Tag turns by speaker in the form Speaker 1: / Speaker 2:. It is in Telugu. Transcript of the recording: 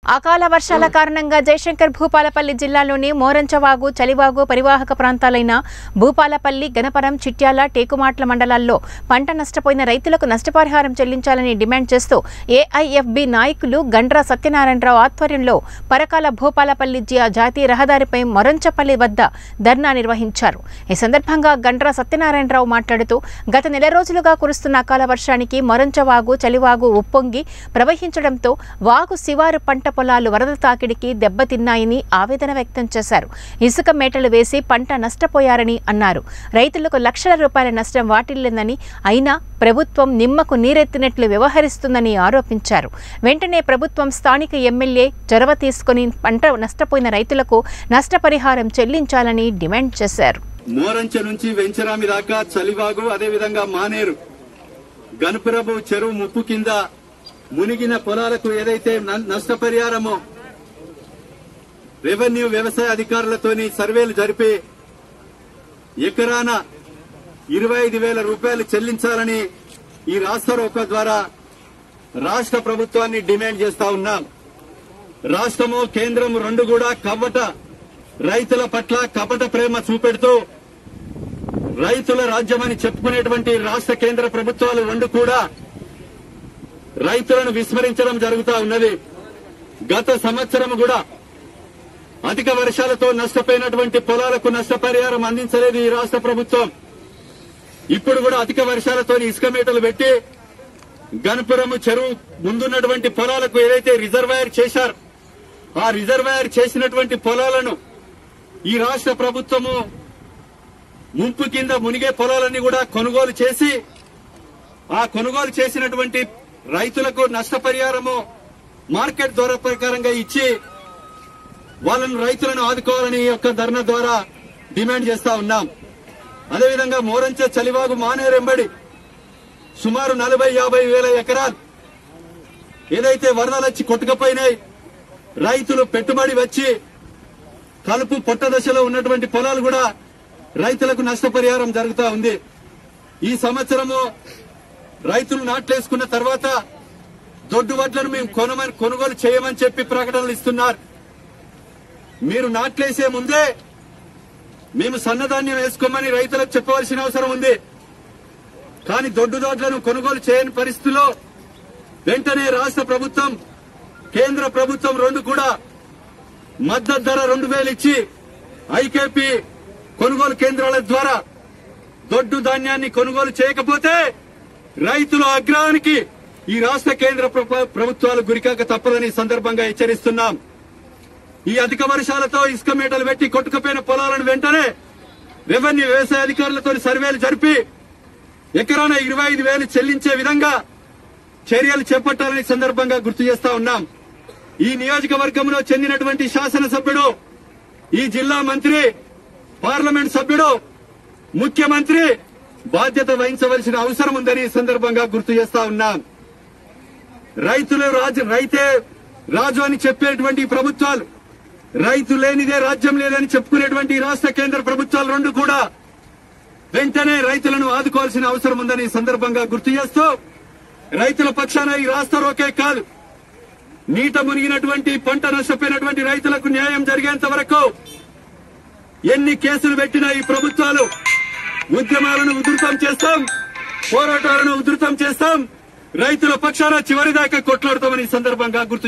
Speaker 1: అకాల వర్షాల కారణంగా జయశంకర్ భూపాలపల్లి జిల్లాలోని మోరంచవాగు చలివాగు పరివాహక ప్రాంతాలైన భూపాలపల్లి గణపరం చిట్యాల టేకుమాట్ల మండలాల్లో పంట నష్టపోయిన రైతులకు నష్టపరిహారం చెల్లించాలని డిమాండ్ చేస్తూ ఏఐఎఫ్బి నాయకులు గండ్ర సత్యనారాయణరావు ఆధ్వర్యంలో పరకాల భూపాలపల్లి జి- జాతీయ రహదారిపై మొరంచపల్లి వద్ద ధర్నా నిర్వహించారు ఈ సందర్భంగా గండ్ర సత్యనారాయణరావు మాట్లాడుతూ గత నెల రోజులుగా కురుస్తున్న అకాల వర్షానికి మొరంచవాగు చలివాగు ఉప్పొంగి ప్రవహించడంతో వాగు శివారు పంట పొలాలు వరద తాకిడికి దెబ్బతిన్నాయని ఆవేదన వ్యక్తం చేశారు ఇసుక మేటలు వేసి పంట నష్టపోయారని అన్నారు రైతులకు లక్షల రూపాయల నష్టం వాటిల్లిందని అయినా ప్రభుత్వం నిమ్మకు నీరెత్తినట్లు వ్యవహరిస్తుందని ఆరోపించారు వెంటనే ప్రభుత్వం స్థానిక ఎమ్మెల్యే చొరవ తీసుకుని పంట నష్టపోయిన రైతులకు నష్టపరిహారం చెల్లించాలని డిమాండ్ చేశారు
Speaker 2: మోరంచ నుంచి వెంచరామి దాకా చలివాగు అదేవిధంగా మానేరు గణపురపు చెరువు ముప్పు కింద మునిగిన పొలాలకు ఏదైతే న- నష్టపరిహారమో రెవెన్యూ వ్యవసాయ అధికారులతోని సర్వేలు జరిపి ఎకరాన ఇరవై ఐదు వేల రూపాయలు చెల్లించాలని ఈ రాష్ట్ర రోక ద్వారా రాష్ట్ర ప్రభుత్వాన్ని డిమాండ్ చేస్తా ఉన్నాం రాష్ట్రము కేంద్రం రెండు కూడా కవ్వట రైతుల పట్ల కపట ప్రేమ చూపెడుతూ రైతుల రాజ్యమని చెప్పుకునేటువంటి రాష్ట్ర కేంద్ర ప్రభుత్వాలు రెండు కూడా రైతులను విస్మరించడం జరుగుతా ఉన్నది గత సంవత్సరం కూడా అధిక వర్షాలతో నష్టపోయినటువంటి పొలాలకు నష్టపరిహారం అందించలేదు ఈ రాష్ట్ర ప్రభుత్వం ఇప్పుడు కూడా అధిక వర్షాలతో ఇసుక మేటలు పెట్టి గణపురము చెరువు ముందున్నటువంటి పొలాలకు ఏదైతే రిజర్వాయర్ చేశారు ఆ రిజర్వాయర్ చేసినటువంటి పొలాలను ఈ రాష్ట్ర ప్రభుత్వము ముంపు కింద మునిగే పొలాలన్నీ కూడా కొనుగోలు చేసి ఆ కొనుగోలు చేసినటువంటి రైతులకు నష్టపరిహారము మార్కెట్ ధర ప్రకారంగా ఇచ్చి వాళ్ళను రైతులను ఆదుకోవాలని ఈ యొక్క ధర్నా ద్వారా డిమాండ్ చేస్తా ఉన్నాం అదేవిధంగా మోరంచ చలివాగు మానేరెంబడి సుమారు నలభై యాభై వేల ఎకరాలు ఏదైతే వరదలు వచ్చి కొట్టుకపోయినాయి రైతులు పెట్టుబడి వచ్చి కలుపు పొట్ట దశలో ఉన్నటువంటి పొలాలు కూడా రైతులకు నష్టపరిహారం జరుగుతా ఉంది ఈ సంవత్సరము రైతులు నాట్లేసుకున్న తర్వాత దొడ్డు వడ్లను మేము కొనమని కొనుగోలు చేయమని చెప్పి ప్రకటనలు ఇస్తున్నారు మీరు నాట్లేసే ముందే మేము సన్నధాన్యం వేసుకోమని రైతులకు చెప్పవలసిన అవసరం ఉంది కానీ దొడ్డు దొడ్లను కొనుగోలు చేయని పరిస్థితిలో వెంటనే రాష్ట్ర ప్రభుత్వం కేంద్ర ప్రభుత్వం రెండు కూడా మద్దతు ధర రెండు వేలు ఇచ్చి ఐకేపీ కొనుగోలు కేంద్రాల ద్వారా దొడ్డు ధాన్యాన్ని కొనుగోలు చేయకపోతే రైతుల అగ్రహానికి ఈ రాష్ట్ర కేంద్ర ప్రభు- ప్రభుత్వాలు గురికాక తప్పదని ఈ సందర్భంగా హెచ్చరిస్తున్నాం ఈ అధిక వర్షాలతో ఇసుక మేటలు పెట్టి కొట్టుకుపోయిన పొలాలను వెంటనే రెవెన్యూ వ్యవసాయ అధికారులతో సర్వేలు జరిపి ఎకరాన ఇరవై ఐదు వేలు చెల్లించే విధంగా చర్యలు చేపట్టాలని ఈ సందర్భంగా గుర్తు చేస్తా ఉన్నాం ఈ నియోజకవర్గంలో చెందినటువంటి శాసనసభ్యుడు ఈ జిల్లా మంత్రి పార్లమెంట్ సభ్యుడు ముఖ్యమంత్రి బాధ్యత వహించవలసిన అవసరం ఉందని ఈ సందర్భంగా గుర్తు చేస్తా ఉన్నాం రైతులు రాజు రైతే రాజు అని చెప్పేటువంటి ఈ ప్రభుత్వాలు రైతు లేనిదే రాజ్యం లేదని చెప్పుకునేటువంటి ఈ రాష్ట్ర కేంద్ర ప్రభుత్వాలు రెండు కూడా వెంటనే రైతులను ఆదుకోవాల్సిన అవసరం ఉందని ఈ సందర్భంగా గుర్తు చేస్తూ రైతుల పక్షాన ఈ రాష్ట్ర రోకే కాదు నీట మునిగినటువంటి పంట నష్టపోయినటువంటి రైతులకు న్యాయం జరిగేంత వరకు ఎన్ని కేసులు పెట్టినా ఈ ప్రభుత్వాలు ఉద్యమాలను ఉధృతం చేస్తాం పోరాటాలను ఉధృతం చేస్తాం రైతుల పక్షాన చివరిదాకా కొట్లాడతామని ఈ సందర్భంగా గుర్తు